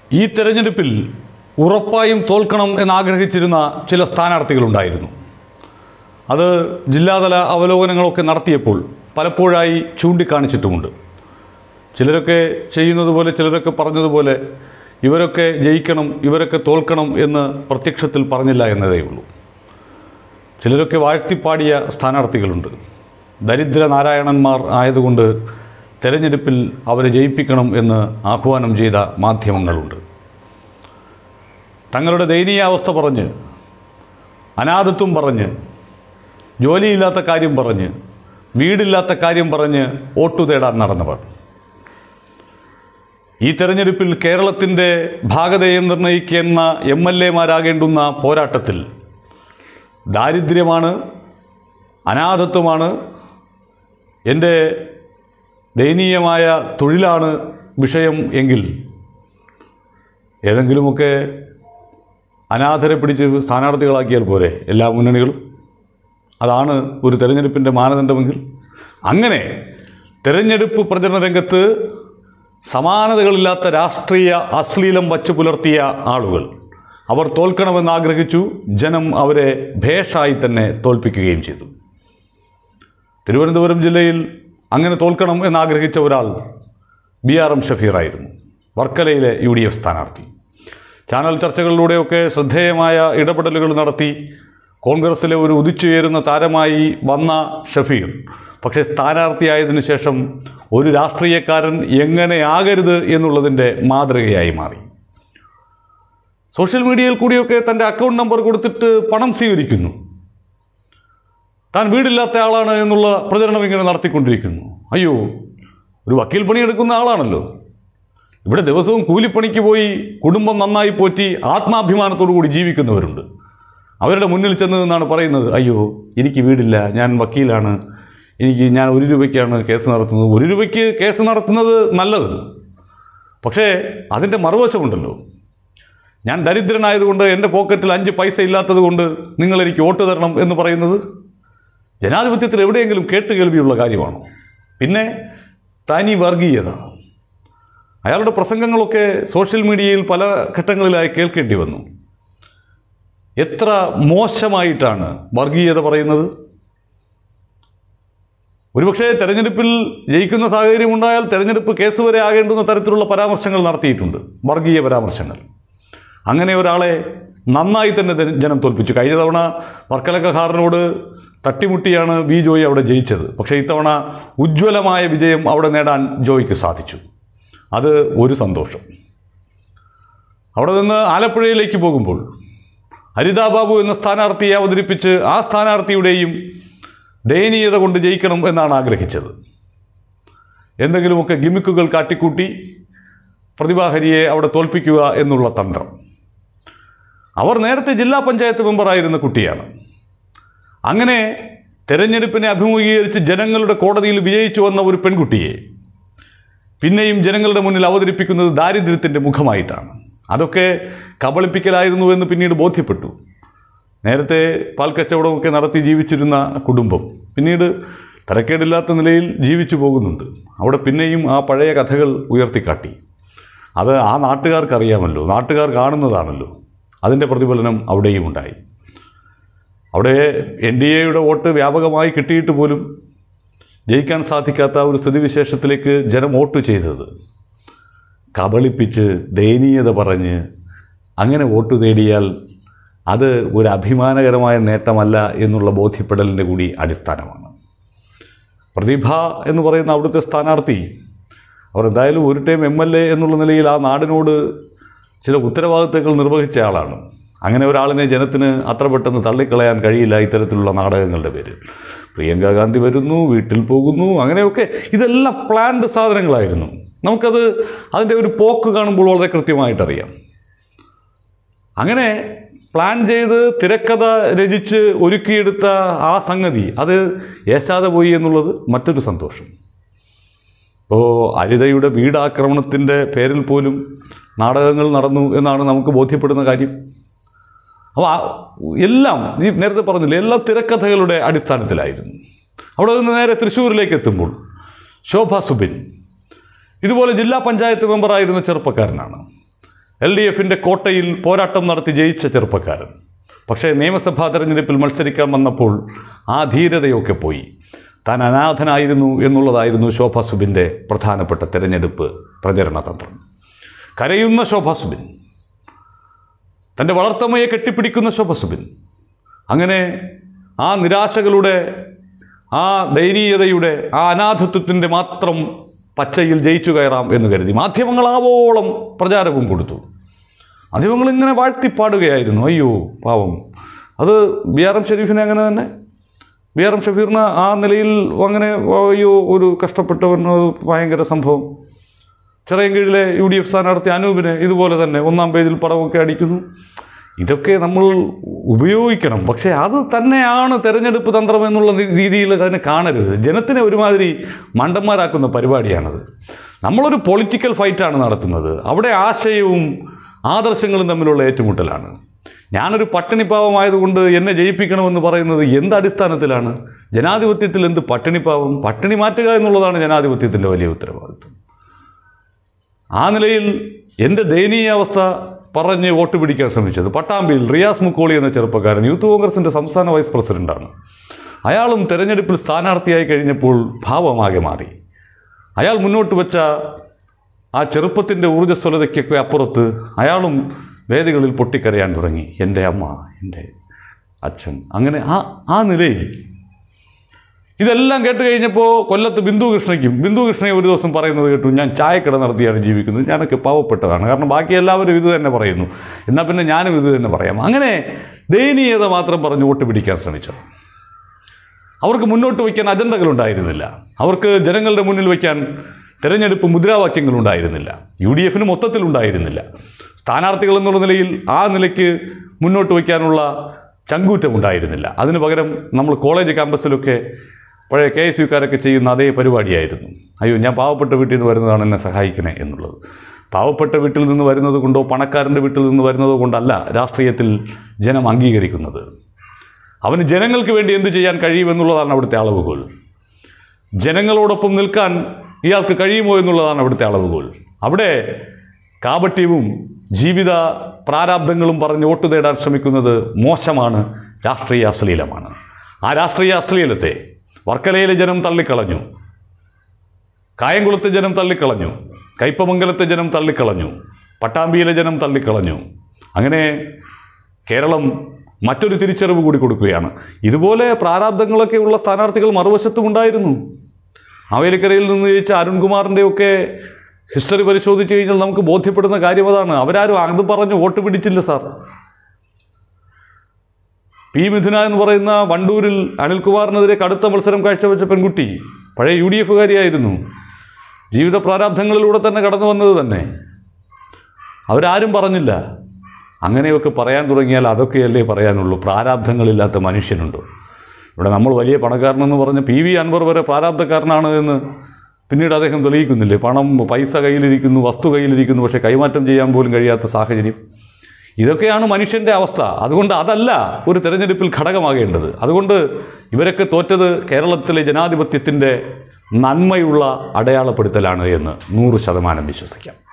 ഈ തെരഞ്ഞെടുപ്പിൽ ഉറപ്പായും തോൽക്കണം എന്നാഗ്രഹിച്ചിരുന്ന ചില സ്ഥാനാർത്ഥികളുണ്ടായിരുന്നു അത് ജില്ലാതല അവലോകനങ്ങളൊക്കെ നടത്തിയപ്പോൾ പലപ്പോഴായി ചൂണ്ടിക്കാണിച്ചിട്ടുമുണ്ട് ചിലരൊക്കെ ചെയ്യുന്നത് പോലെ ചിലരൊക്കെ പറഞ്ഞതുപോലെ ഇവരൊക്കെ ജയിക്കണം ഇവരൊക്കെ തോൽക്കണം എന്ന് പ്രത്യക്ഷത്തിൽ പറഞ്ഞില്ല എന്നതേ ഉള്ളൂ ചിലരൊക്കെ വാഴ്ത്തിപ്പാടിയ സ്ഥാനാർത്ഥികളുണ്ട് ദരിദ്ര നാരായണന്മാർ ആയതുകൊണ്ട് തെരഞ്ഞെടുപ്പിൽ അവരെ ജയിപ്പിക്കണം എന്ന് ആഹ്വാനം ചെയ്ത മാധ്യമങ്ങളുണ്ട് തങ്ങളുടെ ദയനീയാവസ്ഥ പറഞ്ഞ് അനാഥത്വം പറഞ്ഞ് ജോലിയില്ലാത്ത കാര്യം പറഞ്ഞ് വീടില്ലാത്ത കാര്യം പറഞ്ഞ് വോട്ടു തേടാൻ നടന്നവർ ഈ തെരഞ്ഞെടുപ്പിൽ കേരളത്തിൻ്റെ ഭാഗതയെ നിർണ്ണയിക്കുന്ന എം എൽ എമാരാകേണ്ടുന്ന പോരാട്ടത്തിൽ ദാരിദ്ര്യമാണ് അനാഥത്വമാണ് എൻ്റെ ദയനീയമായ തൊഴിലാണ് വിഷയം എങ്കിൽ ഏതെങ്കിലുമൊക്കെ അനാഥരെ പിടിച്ച് സ്ഥാനാർത്ഥികളാക്കിയാൽ പോരെ എല്ലാ മുന്നണികളും അതാണ് ഒരു തെരഞ്ഞെടുപ്പിൻ്റെ മാനദണ്ഡമെങ്കിൽ അങ്ങനെ തെരഞ്ഞെടുപ്പ് പ്രചരണ രംഗത്ത് സമാനതകളില്ലാത്ത രാഷ്ട്രീയ അശ്ലീലം വച്ചു പുലർത്തിയ ആളുകൾ അവർ തോൽക്കണമെന്ന് ആഗ്രഹിച്ചു ജനം അവരെ ഭേഷായി തന്നെ തോൽപ്പിക്കുകയും ചെയ്തു തിരുവനന്തപുരം ജില്ലയിൽ അങ്ങനെ തോൽക്കണം എന്നാഗ്രഹിച്ച ഒരാൾ ബി ആർ എം ഷഫീറായിരുന്നു വർക്കലയിലെ യു ഡി എഫ് സ്ഥാനാർത്ഥി ചാനൽ ചർച്ചകളിലൂടെയൊക്കെ ശ്രദ്ധേയമായ ഇടപെടലുകൾ നടത്തി കോൺഗ്രസ്സിലെ ഒരു ഉദിച്ചുയരുന്ന താരമായി വന്ന ഷഫീർ പക്ഷേ സ്ഥാനാർത്ഥിയായതിനു ശേഷം ഒരു രാഷ്ട്രീയക്കാരൻ എങ്ങനെ ആകരുത് എന്നുള്ളതിൻ്റെ മാതൃകയായി മാറി സോഷ്യൽ മീഡിയയിൽ കൂടിയൊക്കെ തൻ്റെ അക്കൗണ്ട് നമ്പർ കൊടുത്തിട്ട് പണം സ്വീകരിക്കുന്നു താൻ വീടില്ലാത്ത ആളാണ് എന്നുള്ള പ്രചരണം ഇങ്ങനെ നടത്തിക്കൊണ്ടിരിക്കുന്നു അയ്യോ ഒരു വക്കീൽ പണിയെടുക്കുന്ന ആളാണല്ലോ ഇവിടെ ദിവസവും കൂലിപ്പണിക്ക് പോയി കുടുംബം നന്നായി പോറ്റി ആത്മാഭിമാനത്തോടു കൂടി ജീവിക്കുന്നവരുണ്ട് അവരുടെ മുന്നിൽ ചെന്ന് നിന്നാണ് പറയുന്നത് അയ്യോ എനിക്ക് വീടില്ല ഞാൻ വക്കീലാണ് എനിക്ക് ഞാൻ ഒരു രൂപയ്ക്കാണ് കേസ് നടത്തുന്നത് ഒരു രൂപയ്ക്ക് കേസ് നടത്തുന്നത് നല്ലത് പക്ഷേ അതിൻ്റെ മറുവശമുണ്ടല്ലോ ഞാൻ ദരിദ്രനായതുകൊണ്ട് എൻ്റെ പോക്കറ്റിൽ അഞ്ച് പൈസ ഇല്ലാത്തത് കൊണ്ട് നിങ്ങൾ എനിക്ക് വോട്ട് തരണം എന്ന് പറയുന്നത് ജനാധിപത്യത്തിൽ എവിടെയെങ്കിലും കേട്ടുകേൾവിയുള്ള കാര്യമാണോ പിന്നെ തനി വർഗീയത അയാളുടെ പ്രസംഗങ്ങളൊക്കെ സോഷ്യൽ മീഡിയയിൽ പല ഘട്ടങ്ങളിലായി കേൾക്കേണ്ടി വന്നു എത്ര മോശമായിട്ടാണ് വർഗീയത പറയുന്നത് ഒരുപക്ഷെ തെരഞ്ഞെടുപ്പിൽ ജയിക്കുന്ന സാഹചര്യം ഉണ്ടായാൽ തെരഞ്ഞെടുപ്പ് കേസ് വരെ ആകേണ്ടുന്ന തരത്തിലുള്ള പരാമർശങ്ങൾ നടത്തിയിട്ടുണ്ട് വർഗീയ പരാമർശങ്ങൾ അങ്ങനെ ഒരാളെ നന്നായി തന്നെ ജന- ജനം തോൽപ്പിച്ചു കഴിഞ്ഞ തവണ വർക്കല കഹാറിനോട് തട്ടിമുട്ടിയാണ് വി ജോയി അവിടെ ജയിച്ചത് പക്ഷേ ഇത്തവണ ഉജ്ജ്വലമായ വിജയം അവിടെ നേടാൻ ജോയിക്ക് സാധിച്ചു അത് ഒരു സന്തോഷം അവിടെ നിന്ന് ആലപ്പുഴയിലേക്ക് പോകുമ്പോൾ ഹരിതാ ബാബു എന്ന സ്ഥാനാർത്ഥിയെ അവതരിപ്പിച്ച് ആ സ്ഥാനാർത്ഥിയുടെയും ദയനീയത കൊണ്ട് ജയിക്കണം എന്നാണ് ആഗ്രഹിച്ചത് എന്തെങ്കിലുമൊക്കെ ഗിമിക്കുകൾ കാട്ടിക്കൂട്ടി പ്രതിഭാഹരിയെ അവിടെ തോൽപ്പിക്കുക എന്നുള്ള തന്ത്രം അവർ നേരത്തെ ജില്ലാ പഞ്ചായത്ത് മെമ്പറായിരുന്ന കുട്ടിയാണ് അങ്ങനെ തെരഞ്ഞെടുപ്പിനെ അഭിമുഖീകരിച്ച് ജനങ്ങളുടെ കോടതിയിൽ വിജയിച്ചു വന്ന ഒരു പെൺകുട്ടിയെ പിന്നെയും ജനങ്ങളുടെ മുന്നിൽ അവതരിപ്പിക്കുന്നത് ദാരിദ്ര്യത്തിൻ്റെ മുഖമായിട്ടാണ് അതൊക്കെ കബളിപ്പിക്കലായിരുന്നു എന്ന് പിന്നീട് ബോധ്യപ്പെട്ടു നേരത്തെ പാൽ കച്ചവടമൊക്കെ നടത്തി ജീവിച്ചിരുന്ന കുടുംബം പിന്നീട് തരക്കേടില്ലാത്ത നിലയിൽ ജീവിച്ചു പോകുന്നുണ്ട് അവിടെ പിന്നെയും ആ പഴയ കഥകൾ ഉയർത്തിക്കാട്ടി അത് ആ നാട്ടുകാർക്ക് അറിയാമല്ലോ നാട്ടുകാർ കാണുന്നതാണല്ലോ അതിൻ്റെ പ്രതിഫലനം അവിടെയും ഉണ്ടായി അവിടെ എൻ ഡി എയുടെ വോട്ട് വ്യാപകമായി കിട്ടിയിട്ട് പോലും ജയിക്കാൻ സാധിക്കാത്ത ഒരു സ്ഥിതിവിശേഷത്തിലേക്ക് ജനം വോട്ട് ചെയ്തത് കബളിപ്പിച്ച് ദയനീയത പറഞ്ഞ് അങ്ങനെ വോട്ട് നേടിയാൽ അത് ഒരു അഭിമാനകരമായ നേട്ടമല്ല എന്നുള്ള ബോധ്യപ്പെടലിൻ്റെ കൂടി അടിസ്ഥാനമാണ് പ്രതിഭ എന്ന് പറയുന്ന അവിടുത്തെ സ്ഥാനാർത്ഥി അവർ എന്തായാലും ഒരു ടൈം എം എൽ എ എന്നുള്ള നിലയിൽ ആ നാടിനോട് ചില ഉത്തരവാദിത്തങ്ങൾ നിർവഹിച്ച ആളാണ് അങ്ങനെ ഒരാളിനെ ജനത്തിന് അത്ര പെട്ടെന്ന് തള്ളിക്കളയാൻ കഴിയില്ല ഇത്തരത്തിലുള്ള നാടകങ്ങളുടെ പേരിൽ പ്രിയങ്ക ഗാന്ധി വരുന്നു വീട്ടിൽ പോകുന്നു അങ്ങനെയൊക്കെ ഇതെല്ലാം പ്ലാൻഡ് സാധനങ്ങളായിരുന്നു നമുക്കത് അതിൻ്റെ ഒരു പോക്ക് കാണുമ്പോൾ വളരെ കൃത്യമായിട്ടറിയാം അങ്ങനെ പ്ലാൻ ചെയ്ത് തിരക്കഥ രചിച്ച് ഒരുക്കിയെടുത്ത ആ സംഗതി അത് ഏശാതെ പോയി എന്നുള്ളത് മറ്റൊരു സന്തോഷം ഇപ്പോൾ അരിതയുടെ വീടാക്രമണത്തിൻ്റെ പേരിൽ പോലും നാടകങ്ങൾ നടന്നു എന്നാണ് നമുക്ക് ബോധ്യപ്പെടുന്ന കാര്യം അപ്പോൾ ആ എല്ലാം ഈ നേരത്തെ പറഞ്ഞില്ലേ എല്ലാം തിരക്കഥകളുടെ അടിസ്ഥാനത്തിലായിരുന്നു അവിടെ നിന്ന് നേരെ തൃശ്ശൂരിലേക്ക് എത്തുമ്പോൾ ശോഭ സുബിൻ ഇതുപോലെ ജില്ലാ പഞ്ചായത്ത് മെമ്പറായിരുന്ന ചെറുപ്പക്കാരനാണ് എൽ ഡി എഫിൻ്റെ കോട്ടയിൽ പോരാട്ടം നടത്തി ജയിച്ച ചെറുപ്പക്കാരൻ പക്ഷേ നിയമസഭാ തെരഞ്ഞെടുപ്പിൽ മത്സരിക്കാൻ വന്നപ്പോൾ ആ ധീരതയൊക്കെ പോയി താൻ അനാഥനായിരുന്നു എന്നുള്ളതായിരുന്നു ശോഭ സുബിൻ്റെ പ്രധാനപ്പെട്ട തെരഞ്ഞെടുപ്പ് പ്രചരണ തന്ത്രം കരയുന്ന ശോഭ സുബിൻ തൻ്റെ വളർത്തമ്മയെ കെട്ടിപ്പിടിക്കുന്ന ശോഭ സുബിൻ അങ്ങനെ ആ നിരാശകളുടെ ആ ദയനീയതയുടെ ആ അനാഥത്വത്തിൻ്റെ മാത്രം പച്ചയിൽ ജയിച്ചു കയറാം എന്ന് കരുതി മാധ്യമങ്ങളാവോളം പ്രചാരവും കൊടുത്തു മാധ്യമങ്ങൾ ഇങ്ങനെ വാഴ്ത്തിപ്പാടുകയായിരുന്നു അയ്യോ പാവം അത് ബി ആർ എം ഷെരീഫിനെ അങ്ങനെ തന്നെ ബി ആർ എം ഷഫീറിന് ആ നിലയിൽ അങ്ങനെ അയ്യോ ഒരു കഷ്ടപ്പെട്ടവൻ അത് ഭയങ്കര സംഭവം ചിറയൻകീഴിലെ യു ഡി എഫ് സ്ഥാനാർത്ഥി അനൂപിനെ ഇതുപോലെ തന്നെ ഒന്നാം പേജിൽ പടമൊക്കെ അടിക്കുന്നു ഇതൊക്കെ നമ്മൾ ഉപയോഗിക്കണം പക്ഷേ അത് തന്നെയാണ് തെരഞ്ഞെടുപ്പ് തന്ത്രം എന്നുള്ള രീതിയിൽ അതിനെ കാണരുത് ജനത്തിനെ ഒരുമാതിരി മണ്ടന്മാരാക്കുന്ന പരിപാടിയാണത് നമ്മളൊരു പൊളിറ്റിക്കൽ ഫൈറ്റാണ് നടത്തുന്നത് അവിടെ ആശയവും ആദർശങ്ങളും തമ്മിലുള്ള ഏറ്റുമുട്ടലാണ് ഞാനൊരു പട്ടിണിപ്പാവമായതുകൊണ്ട് എന്നെ ജയിപ്പിക്കണമെന്ന് പറയുന്നത് എന്ത് അടിസ്ഥാനത്തിലാണ് ജനാധിപത്യത്തിൽ എന്ത് പട്ടിണിപ്പാവം പട്ടിണി മാറ്റുക എന്നുള്ളതാണ് ജനാധിപത്യത്തിൻ്റെ വലിയ ഉത്തരവാദിത്വം ആ നിലയിൽ എൻ്റെ ദയനീയാവസ്ഥ പറഞ്ഞ് വോട്ട് പിടിക്കാൻ ശ്രമിച്ചത് പട്ടാമ്പിയിൽ റിയാസ് മുക്കോളി എന്ന ചെറുപ്പക്കാരൻ യൂത്ത് കോൺഗ്രസിൻ്റെ സംസ്ഥാന വൈസ് പ്രസിഡന്റാണ് അയാളും തെരഞ്ഞെടുപ്പിൽ സ്ഥാനാർത്ഥിയായി കഴിഞ്ഞപ്പോൾ ഭാവമാകെ മാറി അയാൾ മുന്നോട്ട് വെച്ച ആ ചെറുപ്പത്തിൻ്റെ ഊർജ്ജസ്വലതയ്ക്കൊക്കെ അപ്പുറത്ത് അയാളും വേദികളിൽ പൊട്ടിക്കരയാൻ തുടങ്ങി എൻ്റെ അമ്മ എൻ്റെ അച്ഛൻ അങ്ങനെ ആ ആ നിലയിൽ ഇതെല്ലാം കേട്ട് കഴിഞ്ഞപ്പോൾ കൊല്ലത്ത് ബിന്ദു കൃഷ്ണയ്ക്കും ബിന്ദു കൃഷ്ണയെ ഒരു ദിവസം പറയുന്നത് കേട്ടു ഞാൻ ചായക്കട നടത്തിയാണ് ജീവിക്കുന്നത് ഞാനൊക്കെ പാവപ്പെട്ടതാണ് കാരണം ബാക്കി എല്ലാവരും ഇത് തന്നെ പറയുന്നു എന്നാൽ പിന്നെ ഞാനും ഇത് തന്നെ പറയാം അങ്ങനെ ദയനീയത മാത്രം പറഞ്ഞ് വോട്ട് പിടിക്കാൻ ശ്രമിച്ചു അവർക്ക് മുന്നോട്ട് വയ്ക്കാൻ അജണ്ടകളുണ്ടായിരുന്നില്ല അവർക്ക് ജനങ്ങളുടെ മുന്നിൽ വയ്ക്കാൻ തെരഞ്ഞെടുപ്പ് മുദ്രാവാക്യങ്ങളുണ്ടായിരുന്നില്ല യു ഡി എഫിന് മൊത്തത്തിലുണ്ടായിരുന്നില്ല സ്ഥാനാർത്ഥികൾ എന്നുള്ള നിലയിൽ ആ നിലയ്ക്ക് മുന്നോട്ട് വയ്ക്കാനുള്ള ചങ്കൂറ്റം ഉണ്ടായിരുന്നില്ല അതിന് പകരം നമ്മൾ കോളേജ് ക്യാമ്പസിലൊക്കെ പഴയ കെ എസ് യുക്കാരൊക്കെ ചെയ്യുന്ന അതേ പരിപാടിയായിരുന്നു അയ്യോ ഞാൻ പാവപ്പെട്ട വീട്ടിൽ നിന്ന് വരുന്നതാണ് എന്നെ സഹായിക്കണേ എന്നുള്ളത് പാവപ്പെട്ട വീട്ടിൽ നിന്ന് വരുന്നത് കൊണ്ടോ പണക്കാരൻ്റെ വീട്ടിൽ നിന്ന് വരുന്നതോ കൊണ്ടല്ല രാഷ്ട്രീയത്തിൽ ജനം അംഗീകരിക്കുന്നത് അവന് ജനങ്ങൾക്ക് വേണ്ടി എന്തു ചെയ്യാൻ കഴിയുമെന്നുള്ളതാണ് അവിടുത്തെ അളവുകോൽ ജനങ്ങളോടൊപ്പം നിൽക്കാൻ ഇയാൾക്ക് കഴിയുമോ എന്നുള്ളതാണ് അവിടുത്തെ അളവുകോൽ അവിടെ കാപട്യവും ജീവിത പ്രാരാബ്ദങ്ങളും പറഞ്ഞ് വോട്ട് നേടാൻ ശ്രമിക്കുന്നത് മോശമാണ് രാഷ്ട്രീയ അശ്ലീലമാണ് ആ രാഷ്ട്രീയ അശ്ലീലത്തെ വർക്കലയിലെ ജനം തള്ളിക്കളഞ്ഞു കായംകുളത്തെ ജനം തള്ളിക്കളഞ്ഞു കയ്പമംഗലത്തെ ജനം തള്ളിക്കളഞ്ഞു പട്ടാമ്പിയിലെ ജനം തള്ളിക്കളഞ്ഞു അങ്ങനെ കേരളം മറ്റൊരു തിരിച്ചറിവ് കൂടി കൊടുക്കുകയാണ് ഇതുപോലെ പ്രാരാബ്ദങ്ങളൊക്കെ ഉള്ള സ്ഥാനാർത്ഥികൾ മറുവശത്തും ഉണ്ടായിരുന്നു മാവേലിക്കരയിൽ നിന്ന് ജയിച്ച അരുൺകുമാറിൻ്റെയൊക്കെ ഹിസ്റ്ററി പരിശോധിച്ച് കഴിഞ്ഞാൽ നമുക്ക് ബോധ്യപ്പെടുന്ന കാര്യം അതാണ് അവരാരും അത് പറഞ്ഞ് വോട്ട് പിടിച്ചില്ല സാർ പി മിഥുന എന്ന് പറയുന്ന വണ്ടൂരിൽ അനിൽകുമാറിനെതിരെ കടുത്ത മത്സരം കാഴ്ചവെച്ച പെൺകുട്ടി പഴയ യു ഡി എഫുകാരിയായിരുന്നു ജീവിത പ്രാരാബ്ധങ്ങളിലൂടെ തന്നെ കടന്നു വന്നത് തന്നെ അവരാരും പറഞ്ഞില്ല അങ്ങനെയൊക്കെ പറയാൻ തുടങ്ങിയാൽ അതൊക്കെയല്ലേ പറയാനുള്ളൂ പ്രാരാബ്ധങ്ങളില്ലാത്ത മനുഷ്യനുണ്ടോ ഇവിടെ നമ്മൾ വലിയ പണക്കാരനെന്ന് പറഞ്ഞ് പി വി അൻവർ വരെ പ്രാരാബ്ധക്കാരനാണ് എന്ന് പിന്നീട് അദ്ദേഹം തെളിയിക്കുന്നില്ലേ പണം പൈസ കയ്യിലിരിക്കുന്നു വസ്തു കയ്യിലിരിക്കുന്നു പക്ഷേ കൈമാറ്റം ചെയ്യാൻ പോലും കഴിയാത്ത സാഹചര്യം ഇതൊക്കെയാണ് മനുഷ്യൻ്റെ അവസ്ഥ അതുകൊണ്ട് അതല്ല ഒരു തെരഞ്ഞെടുപ്പിൽ ഘടകമാകേണ്ടത് അതുകൊണ്ട് ഇവരൊക്കെ തോറ്റത് കേരളത്തിലെ ജനാധിപത്യത്തിൻ്റെ നന്മയുള്ള അടയാളപ്പെടുത്തലാണ് എന്ന് നൂറ് ശതമാനം വിശ്വസിക്കാം